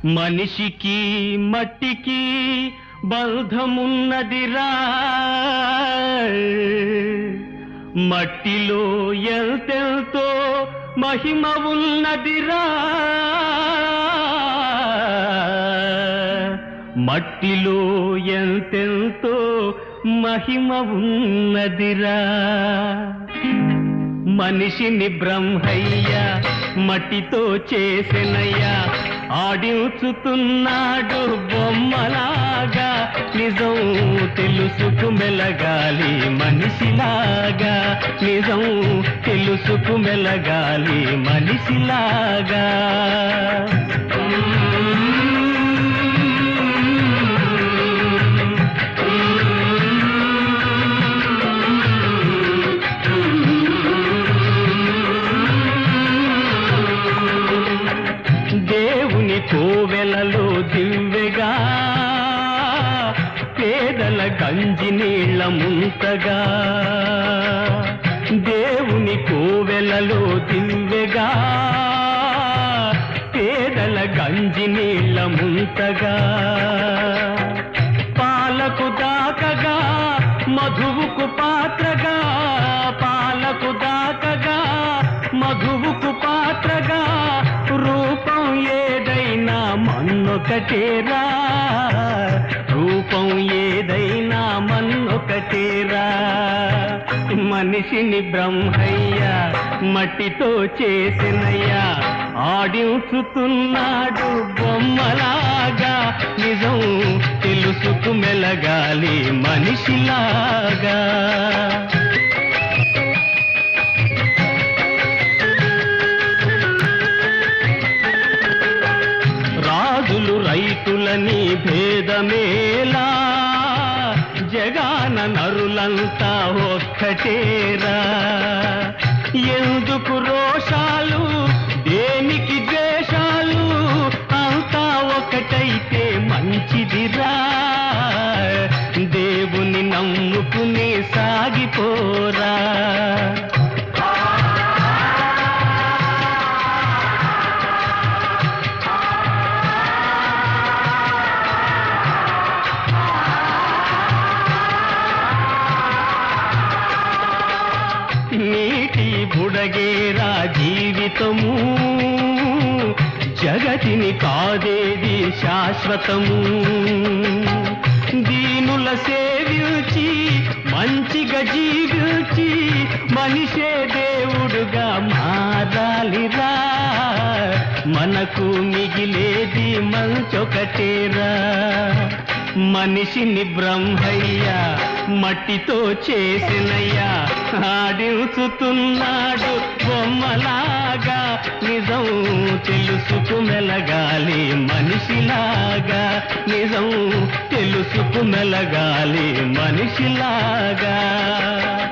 మనిషికి మట్టికి బంధమున్నదిరా మట్టిలో ఎంతెంతో మహిమ ఉన్నదిరా మట్టిలో ఎంతెంతో మహిమ ఉన్నదిరా మనిషిని బ్రహ్మయ్య మట్టితో చేసినయ్యా ఆడించుతున్నాడు బొమ్మలాగా నిజం తెలుసుకు మెలగాలి మనిషిలాగా నిజం తెలుసుకు మెలగాలి మనిషిలాగా దేవుని కోవెలలో దివ్వెగా పేదల గంజి నీళ్ళ ముంతగా దేవుని కోవెలలో దివ్వెగా పేదల గంజి నీళ్ళ ముంతగా పాలకు దాకగా మధువుకు పాత్రగా పాలకు దాకగా మధువుకు పాత్రగా రూపం ఏదైనా మన్నొకటేరా రూపం ఏదైనా మన్నొకటేరా మనిషిని బ్రహ్మయ్య మట్టితో చేసినయ్యా ఆడించుతున్నాడు బొమ్మలాగా నిజం తెలుసుకు మెలగాలి మనిషిలాగా రాజులు రైతులని భేదమేలా జగాన నరులంతా ఒక్కటేరా ఎందుకు రోషాలు దేనికి ద్వేషాలు అంతా ఒకటైతే మంచిదిరా దేవుని నమ్ముకుని సాగిపోరా నీటి బుడగేరా జీవితము జగతిని కాదేది శాశ్వతము దీనుల సేవించి మంచిగా జీవించి మనిషే దేవుడుగా మారాలిరా మనకు మిగిలేది మంచొకటేరా మనిషిని బ్రహ్మయ్య మట్టితో చేసినయ్యా ఆడించుతున్నాడు బొమ్మలాగా నిజం తెలుసుకు మెలగాలి మనిషిలాగా నిజం తెలుసుకు మెలగాలి మనిషిలాగా